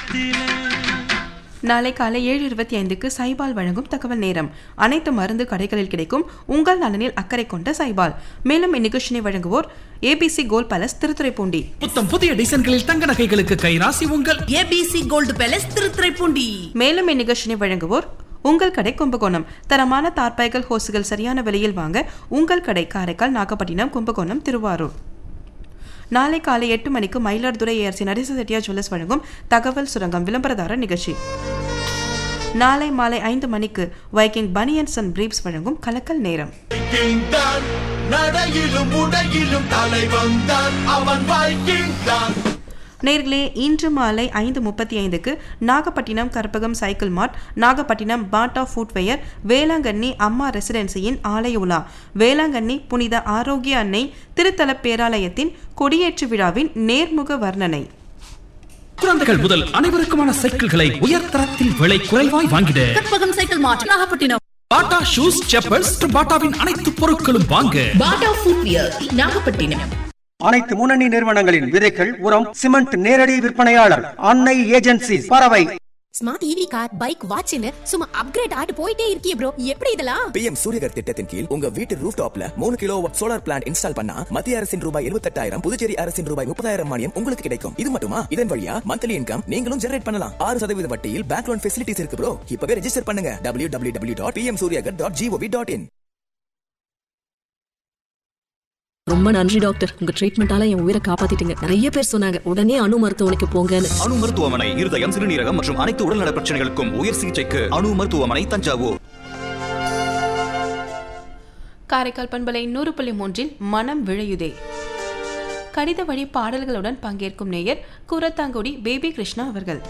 உள்ளத்திலே நாளை காலை ஏழு இருபத்தி ஐந்துக்கு சைபால் வழங்கும் தகவல் நேரம் அனைத்து மருந்து கடைகளில் கிடைக்கும் உங்கள் நலனில் அக்கறை கொண்ட சைபால் மேலும் இந்நிகழ்ச்சியை வழங்குவோர் ஏபிசி கோல் பேலஸ் திருத்துறைப்பூண்டி புத்தம் புதிய டிசைன்களில் தங்க நகைகளுக்கு கைராசி உங்கள் ஏபிசி கோல்டு பேலஸ் திருத்துறைப்பூண்டி மேலும் இந்நிகழ்ச்சியை வழங்குவோர் உங்கள் கடை கும்பகோணம் தரமான தார்பாய்கள் ஹோசுகள் சரியான விலையில் வாங்க உங்கள் கடை காரைக்கால் நாகப்பட்டினம் கும்பகோணம் திருவாரூர் நாளை காலை எட்டு மணிக்கு மயிலாடுதுறை ஏஆர்சி நரேச செட்டியார் ஜுவல்லர்ஸ் வழங்கும் தகவல் சுரங்கம் விளம்பரதாரர் நிகழ்ச்சி நாளை மாலை ஐந்து மணிக்கு வைக்கிங் பனியன்ஸ் அண்ட் பிரீப்ஸ் வழங்கும் கலக்கல் நேரம் வைக்கிங் தான் நடையிலும் உடையிலும் தலைவன் தான் அவன் வைக்கிங் தான் நேர்களே இன்று மாலை ஐந்து முப்பத்தி ஐந்துக்கு Nagapattinam Karpagam cycle mart Nagapattinam Bata footwear Velankanni அம்மா ரெசிடென்சியின் ஆலய உலா வேளாங்கண்ணி புனித ஆரோக்கிய அன்னை திருத்தல பேராலயத்தின் கொடியேற்று விழாவின் நேர்முக வர்ணனை குழந்தைகள் முதல் அனைவருக்குமான சைக்கிள்களை உயர்தரத்தில் விலை குறைவாய் வாங்கிட கற்பகம் சைக்கிள் மார்ட் நாகப்பட்டினம் பாட்டா ஷூஸ் செப்பல்ஸ் பாட்டாவின் அனைத்து பொருட்களும் வாங்க பாட்டா ஃபுட்வியர் நாகப்பட்டினம் அனைத்து முன்னணி நிறுவனங்களின் விதைகள் உரம் சிமெண்ட் நேரடி விற்பனையாளர் அன்னை ஏஜென்சி பறவை ஸ்மார்ட் ஈவி கார் பைக் வாட்ச்னு சும்மா அப்கிரேட் ஆட்டு போயிட்டே இருக்கியே ப்ரோ எப்படி இதெல்லாம் பிஎம் சூரியகர் திட்டத்தின் கீழ் உங்க வீட்டு ரூஃப் டாப்ல மூணு கிலோ சோலார் பிளான்ட் இன்ஸ்டால் பண்ணா மத்திய அரசின் ரூபாய் எழுபத்தெட்டாயிரம் புதுச்சேரி அரசின் ரூபாய் முப்பதாயிரம் மானியம் உங்களுக்கு கிடைக்கும் இது மட்டுமா இதன் வழியா மந்த்லி இன்கம் நீங்களும் ஜெனரேட் பண்ணலாம் ஆறு சதவீத வட்டியில் பேங்க் லோன் ஃபெசிலிட்டிஸ் இருக்கு ப்ரோ இப்பவே ரெஜிஸ்டர் பண்ணுங்க W W W dot PM Suryaghar dot GOV dot in ரொம்ப நன்றி டாக்டர் உங்க ட்ரீட்மெண்டால என் உயிரை காப்பாத்திட்டீங்க நிறைய பேர் சொன்னாங்க உடனே அணு மருத்துவமனைக்கு போங்கன்னு அணு மருத்துவமனை இருதயம் சிறுநீரகம் மற்றும் அனைத்து உடல்நல பிரச்சனைகளுக்கும் உயர் சிகிச்சைக்கு அணு மருத்துவமனை தஞ்சாவூர் காரைக்கால் பண்பலை நூறு புள்ளி மூன்றில் மனம் விழையுதே கடித வழி பாடல்களுடன் பங்கேற்கும் நேயர் கூரத்தாங்குடி பேபி கிருஷ்ணா அவர்கள்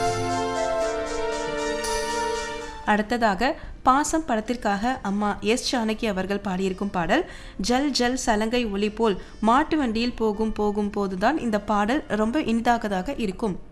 அடுத்ததாக பாசம் படத்திற்காக அம்மா எஸ் ஜானகி அவர்கள் பாடியிருக்கும் பாடல் ஜல் ஜல் சலங்கை ஒளி போல் மாட்டு வண்டியில் போகும் போகும் போதுதான் இந்த பாடல் ரொம்ப இனிதாகதாக இருக்கும்